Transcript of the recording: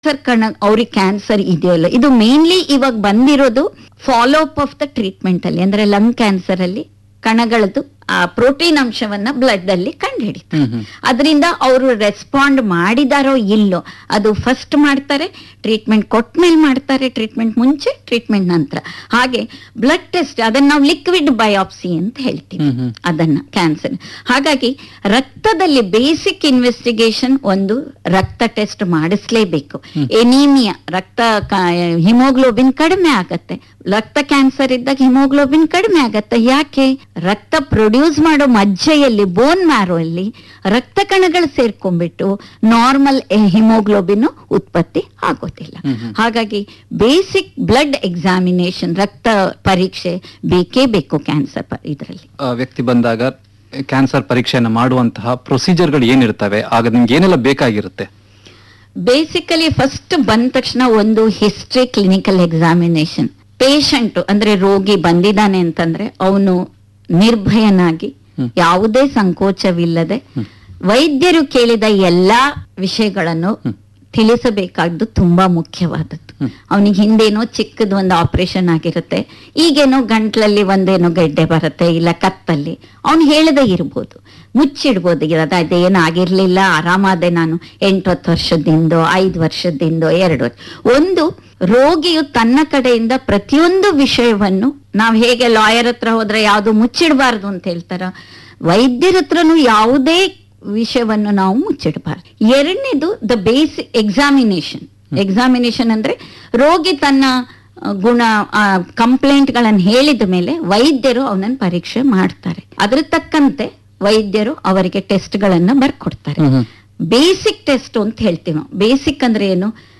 Cancer ಕಣ ಅವ್ರಿಗೆ cancer ಇದೆಯಲ್ಲ ಇದು ಮೇನ್ಲಿ ಇವಾಗ ಬಂದಿರೋದು follow up of the treatment ಅಲ್ಲಿ ಅಂದ್ರೆ ಲಂಗ್ ಕ್ಯಾನ್ಸರ್ ಅಲ್ಲಿ ಕಣಗಳದ್ದು ಆ ಪ್ರೋಟೀನ್ ಅಂಶವನ್ನ ಬ್ಲಡ್ ಅಲ್ಲಿ ಕಂಡುಹಿಡಿತಾರೆ ಹ್ಮ್ ಹ್ಮ್. ಅದರಿಂದ ಅವರು ರೆಸ್ಪಾಂಡ್ ಮಾಡಿದಾರೋ ಇಲ್ಲೋ ಅದು ಫಸ್ಟ್ ಮಾಡ್ತಾರೆ ಟ್ರೀಟ್ಮೆಂಟ್ ಕೊಟ್ಮೇಲೆ ಮಾಡ್ತಾರೆ ಟ್ರೀಟ್ಮೆಂಟ್ ಮುಂಚೆ ಟ್ರೀಟ್ಮೆಂಟ್ ನಂತರ ಹಾಗೆ ಬ್ಲಡ್ ಟೆಸ್ಟ್ ಅದನ್ನ ನಾವು ಲಿಕ್ವಿಡ್ ಬಯಾಪ್ಸಿ ಅಂತ ಹೇಳ್ತೀವಿ ಹ್ಮ್ ಹ್ಮ್. ಅದನ್ನ ಕ್ಯಾನ್ಸರ್ ಹಾಗಾಗಿ ರಕ್ತದಲ್ಲಿ ಬೇಸಿಕ್ ಇನ್ವೆಸ್ಟಿಗೇಷನ್ ಒಂದು ರಕ್ತ ಟೆಸ್ಟ್ ಮಾಡಿಸ್ಲೇಬೇಕು ಎನೀಮಿಯಾ ರಕ್ತ ಹಿಮೋಗ್ಲೋಬಿನ್ ಕಡಿಮೆ ಆಗತ್ತೆ ರಕ್ತ ಕ್ಯಾನ್ಸರ್ ಇದ್ದಾಗ ಹಿಮೋಗ್ಲೋಬಿನ್ ಕಡಿಮೆ ಆಗತ್ತೆ ಯಾಕೆ ರಕ್ತ ಪ್ರೊಡ್ಯೂಸ್ ಮಾಡೋ ಮಜ್ಜೆಯಲ್ಲಿ ಬೋನ್ ಮ್ಯಾರೋ ಅಲ್ಲಿ ರಕ್ತ ಕಣಗಳು ಸೇರ್ಕೊಂಡ್ಬಿಟ್ಟು ನಾರ್ಮಲ್ ಹಿಮೋಗ್ಲೋಬಿನ್ ಉತ್ಪತ್ತಿ ಆಗೋದಿಲ್ಲ ಹ್ಮ್ ಹ್ಮ್. ಹಾಗಾಗಿ ಬೇಸಿಕ್ ಬ್ಲಡ್ ಎಕ್ಸಾಮಿನೇಷನ್ ರಕ್ತ ಪರೀಕ್ಷೆ ಬೇಕೇ ಬೇಕು ಕ್ಯಾನ್ಸರ್ ಇದರಲ್ಲಿ ಆ, ವ್ಯಕ್ತಿ ಬಂದಾಗ ಕ್ಯಾನ್ಸರ್ ಪರೀಕ್ಷೆಯನ್ನು ಮಾಡುವಂತಹ ಪ್ರೊಸೀಜರ್ಗಳು ಏನಿರ್ತವೆ ಆಗ ನಿಮ್ಗೆ ಏನೆಲ್ಲ ಬೇಕಾಗಿರುತ್ತೆ ಬೇಸಿಕಲಿ ಫಸ್ಟ್ ಬಂದ ತಕ್ಷಣ ಒಂದು ಹಿಸ್ಟ್ರಿ ಕ್ಲಿನಿಕಲ್ ಎಕ್ಸಾಮಿನೇಷನ್ ಪೇಷಂಟ್ ಅಂದ್ರೆ ರೋಗಿ ಬಂದಿದ್ದಾನೆ ಅಂತಂದ್ರೆ ಅವನು ನಿರ್ಭಯನಾಗಿ ಹ್ಮ್. ಯಾವುದೇ ಸಂಕೋಚವಿಲ್ಲದೆ ವೈದ್ಯರು ಕೇಳಿದ ಎಲ್ಲಾ ವಿಷಯಗಳನ್ನು ಹ್ಮ್. ತಿಳಿಸಬೇಕಾದ್ದು ತುಂಬಾ ಮುಖ್ಯವಾದದ್ದು ಹ್ಮ್. ಅವನಿಗೆ ಹಿಂದೇನೋ ಚಿಕ್ಕದು ಒಂದು ಆಪರೇಷನ್ ಆಗಿರುತ್ತೆ ಈಗೇನೋ ಗಂಟ್ಲಲ್ಲಿ ಒಂದೇನೋ ಗೆಡ್ಡೆ ಬರುತ್ತೆ ಇಲ್ಲ ಕತ್ತಲ್ಲಿ ಅವ್ನು ಹೇಳದೇ ಇರ್ಬೋದು ಮುಚ್ಚಿಡ್ಬೋದು ಇರೋದು ಅದೇನು ಆಗಿರ್ಲಿಲ್ಲ ಆರಾಮಾದೆ ನಾನು ಎಂಟತ್ತು ವರ್ಷದಿಂದೋ ಐದು ವರ್ಷದಿಂದೋ ಎರಡು ವರ್ಷ ಒಂದು ರೋಗಿಯು ತನ್ನ ಕಡೆಯಿಂದ ಪ್ರತಿಯೊಂದು ವಿಷಯವನ್ನು ನಾವು ಹೇಗೆ ಲಾಯರ್ ಹತ್ರ ಹೋದ್ರೆ ಯಾವುದು ಮುಚ್ಚಿಡಬಾರ್ದು ಅಂತ ಹೇಳ್ತಾರ ವೈದ್ಯರ ಹತ್ರನು ಯಾವುದೇ ವಿಷಯವನ್ನು ನಾವು ಮುಚ್ಚಿಡಬಾರ್ದು ಎರಡನೇದು ದ ಬೇಸಿಕ್ ಎಕ್ಸಾಮಿನೇಷನ್ ಎಕ್ಸಾಮಿನೇಷನ್ ಅಂದ್ರೆ ರೋಗಿ ತನ್ನ ಆ, ಗುಣ ಕಂಪ್ಲೇಂಟ್ ಗಳನ್ನ ಹೇಳಿದ ಮೇಲೆ ವೈದ್ಯರು ಅವನನ್ನ ಪರೀಕ್ಷೆ ಮಾಡ್ತಾರೆ ಅದ್ರ ತಕ್ಕಂತೆ ವೈದ್ಯರು ಅವರಿಗೆ ಟೆಸ್ಟ್ ಗಳನ್ನ ಬರ್ಕೊಡ್ತಾರೆ ಹ್ಮ್ ಹ್ಮ್. ಬೇಸಿಕ್ ಟೆಸ್ಟ್ ಅಂತ ಹೇಳ್ತೀವಿ ನಾವು ಬೇಸಿಕ್ ಅಂದ್ರೆ ಏನು